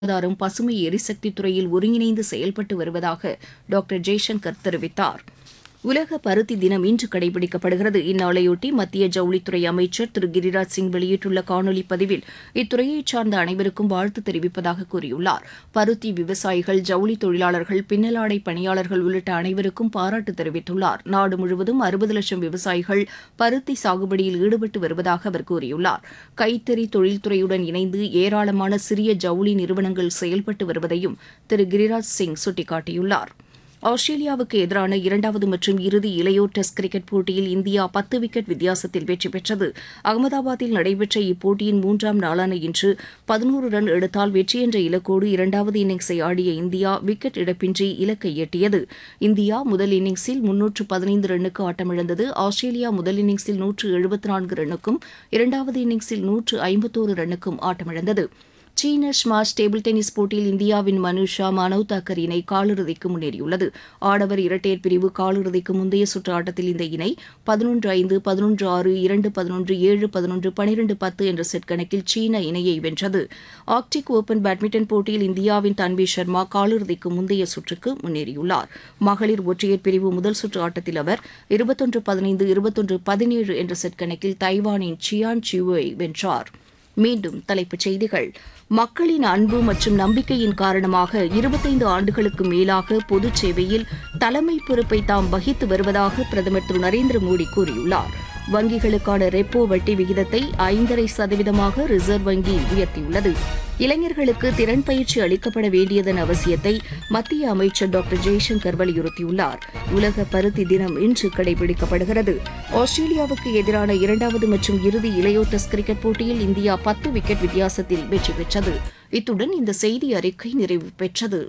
சுகாதாரம் பசுமை எரிசக்தி துறையில் ஒருங்கிணைந்து செயல்பட்டு வருவதாக டாக்டர் ஜெய்சங்கர் தெரிவித்தார் உலக பருத்தி தினம் இன்று கடைபிடிக்கப்படுகிறது இந்நாளையொட்டி மத்திய ஜவுளித்துறை அமைச்சர் திரு கிரிராஜ் சிங் வெளியிட்டுள்ள காணொலி பதிவில் இத்துறையைச் சார்ந்த அனைவருக்கும் வாழ்த்து தெரிவிப்பதாக கூறியுள்ளார் பருத்தி விவசாயிகள் ஜவுளி தொழிலாளர்கள் பின்னலாடை பணியாளர்கள் உள்ளிட்ட அனைவருக்கும் பாராட்டு தெரிவித்துள்ளார் நாடு முழுவதும் அறுபது லட்சம் விவசாயிகள் பருத்தி சாகுபடியில் ஈடுபட்டு வருவதாக அவர் கூறியுள்ளார் கைத்தறி தொழில்துறையுடன் இணைந்து ஏராளமான சிறிய ஜவுளி நிறுவனங்கள் செயல்பட்டு வருவதையும் திரு கிரிராஜ் சிங் சுட்டிக்காட்டியுள்ளார் ஆஸ்திரேலியாவுக்கு எதிரான இரண்டாவது மற்றும் இறுதி இளையோர் டெஸ்ட் கிரிக்கெட் போட்டியில் இந்தியா பத்து விக்கெட் வித்தியாசத்தில் வெற்றி பெற்றது அகமதாபாத்தில் நடைபெற்ற இப்போட்டியின் மூன்றாம் நாளான இன்று பதினோரு ரன் எடுத்தால் வெற்றி என்ற இலக்கோடு இரண்டாவது இன்னிங்ஸை ஆடிய இந்தியா விக்கெட் இழப்பின்றி இலக்கை எட்டியது இந்தியா முதல் இன்னிங்ஸில் முன்னூற்று பதினைந்து ரன்னுக்கு ஆட்டமிழந்தது ஆஸ்திரேலியா முதல் இன்னிங்ஸில் நூற்று எழுபத்து நான்கு ரன்னுக்கும் இரண்டாவது இன்னிங்ஸில் நூற்று ஐம்பத்தோரு ரன்னுக்கும் ஆட்டமிழந்தது சீன ஸ்மாஷ் டேபிள் டென்னிஸ் போட்டியில் இந்தியாவின் மனுஷா மனவ் தாக்கர் இணை காலிறுதிக்கு முன்னேறியுள்ளது ஆடவர் இரட்டையர் பிரிவு காலிறுதிக்கு முந்தைய சுற்று ஆட்டத்தில் இந்த இணை பதினொன்று ஐந்து பதினொன்று ஆறு இரண்டு பதினொன்று ஏழு பதினொன்று பனிரெண்டு பத்து என்ற செட் கணக்கில் சீன இணையை வென்றது ஆர்க்டிக் ஓபன் பேட்மிண்டன் போட்டியில் இந்தியாவின் தன்வி சர்மா காலிறுதிக்கு முந்தைய சுற்றுக்கு முன்னேறியுள்ளார் மகளிர் ஒற்றையர் பிரிவு முதல் சுற்று ஆட்டத்தில் அவர் இருபத்தொன்று பதினைந்து இருபத்தொன்று பதினேழு என்ற செட் கணக்கில் தைவானின் சியான் சியூவை வென்றார் மீண்டும் தலைப்புச் செய்திகள் மக்களின் அன்பு மற்றும் நம்பிக்கையின் காரணமாக இருபத்தைந்து ஆண்டுகளுக்கு மேலாக பொதுச் சேவையில் தலைமை பொறுப்பை தாம் வகித்து வருவதாக பிரதமர் திரு நரேந்திர மோடி கூறியுள்ளார் வங்கிகளுக்கான ரெப்போ வட்டி விகிதத்தை ஐந்தரை சதவீதமாக ரிசர்வ் வங்கி உயர்த்தியுள்ளது இளைஞர்களுக்கு திறன் பயிற்சி அளிக்கப்பட வேண்டியதன் அவசியத்தை மத்திய அமைச்சர் டாக்டர் ஜெய்சங்கர் வலியுறுத்தியுள்ளார் உலக பருத்தி தினம் இன்று கடைபிடிக்கப்படுகிறது ஆஸ்திரேலியாவுக்கு எதிரான இரண்டாவது மற்றும் இறுதி இளையோர் டெஸ்ட் கிரிக்கெட் போட்டியில் இந்தியா பத்து விக்கெட் வித்தியாசத்தில் வெற்றி பெற்றது இத்துடன் இந்த செய்தி அறிக்கை நிறைவு பெற்றது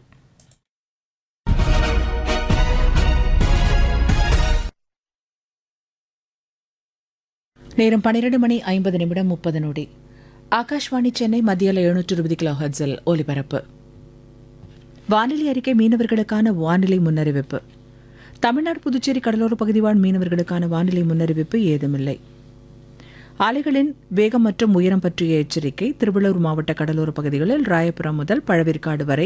நேரம் பன்னிரண்டு மணி ஐம்பது நிமிடம் முப்பது நொடி ஆகாஷ்வாணி சென்னை மத்தியில் எழுநூற்று இருபது கிலோ ஹர்ட்ஸில் ஒலிபரப்பு வானிலை அறிக்கை மீனவர்களுக்கான வானிலை முன்னறிவிப்பு தமிழ்நாடு புதுச்சேரி கடலோர பகுதி வாழ் மீனவர்களுக்கான வானிலை முன்னறிவிப்பு ஏதுமில்லை அலைகளின் வேகம் மற்றும் உயரம் பற்றிய எச்சரிக்கை திருவள்ளூர் மாவட்ட கடலோர பகுதிகளில் ராயபுரம் முதல் பழவேற்காடு வரை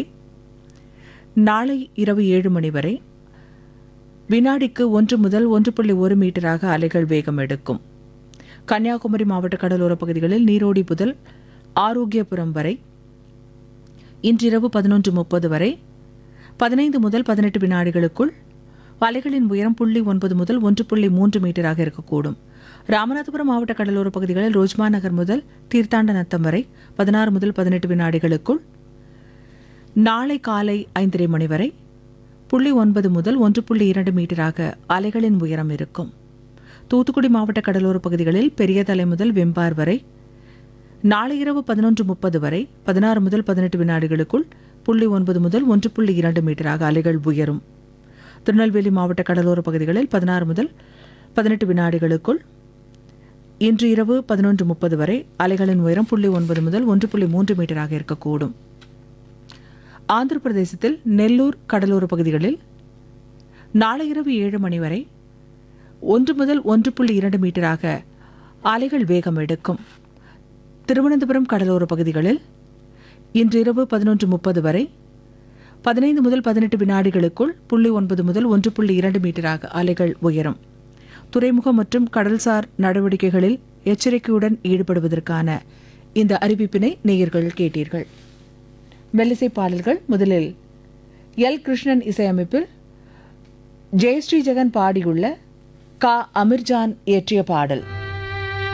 நாளை இரவு ஏழு மணி வரை வினாடிக்கு ஒன்று முதல் ஒன்று புள்ளி ஒரு மீட்டராக அலைகள் வேகம் எடுக்கும் கன்னியாகுமரி மாவட்ட கடலோர பகுதிகளில் நீரோடி முதல் ஆரோக்கியபுரம் வரை இன்றிரவு பதினொன்று முப்பது வரை பதினைந்து முதல் பதினெட்டு வினாடிகளுக்குள் அலைகளின் உயரம் புள்ளி ஒன்பது முதல் ஒன்று புள்ளி மூன்று மீட்டராக இருக்கக்கூடும் ராமநாதபுரம் மாவட்ட கடலோர பகுதிகளில் ரோஜ்மா நகர் முதல் தீர்த்தாண்ட நத்தம் வரை பதினாறு முதல் பதினெட்டு வினாடிகளுக்குள் நாளை காலை ஐந்தரை மணி வரை புள்ளி ஒன்பது முதல் ஒன்று புள்ளி இரண்டு மீட்டராக அலைகளின் உயரம் இருக்கும் தூத்துக்குடி மாவட்ட கடலோர பகுதிகளில் பெரியதலை முதல் வெம்பார் வரை நாளை இரவு பதினொன்று முப்பது வரை பதினாறு முதல் பதினெட்டு வினாடிகளுக்குள் புள்ளி ஒன்பது முதல் ஒன்று புள்ளி இரண்டு மீட்டராக அலைகள் உயரும் திருநெல்வேலி மாவட்ட கடலோர பகுதிகளில் பதினாறு முதல் பதினெட்டு வினாடிகளுக்குள் இன்று இரவு பதினொன்று முப்பது வரை அலைகளின் உயரம் புள்ளி ஒன்பது முதல் ஒன்று புள்ளி மூன்று மீட்டராக இருக்கக்கூடும் ஆந்திர பிரதேசத்தில் நெல்லூர் கடலோர பகுதிகளில் நாளை இரவு ஏழு மணி வரை ஒன்று முதல் ஒன்று புள்ளி இரண்டு மீட்டராக அலைகள் வேகம் எடுக்கும் திருவனந்தபுரம் கடலோர பகுதிகளில் இன்று இரவு பதினொன்று முப்பது வரை பதினைந்து முதல் பதினெட்டு வினாடிகளுக்குள் புள்ளி ஒன்பது முதல் ஒன்று புள்ளி இரண்டு மீட்டராக அலைகள் உயரும் துறைமுகம் மற்றும் கடல்சார் நடவடிக்கைகளில் எச்சரிக்கையுடன் ஈடுபடுவதற்கான இந்த அறிவிப்பினை நேயர்கள் கேட்டீர்கள் மெல்லிசை பாடல்கள் முதலில் எல் கிருஷ்ணன் இசையமைப்பில் ஜெயஸ்ரீ ஜெகன் பாடியுள்ள கா அமிர்ஜான் இயற்றிய பாடல்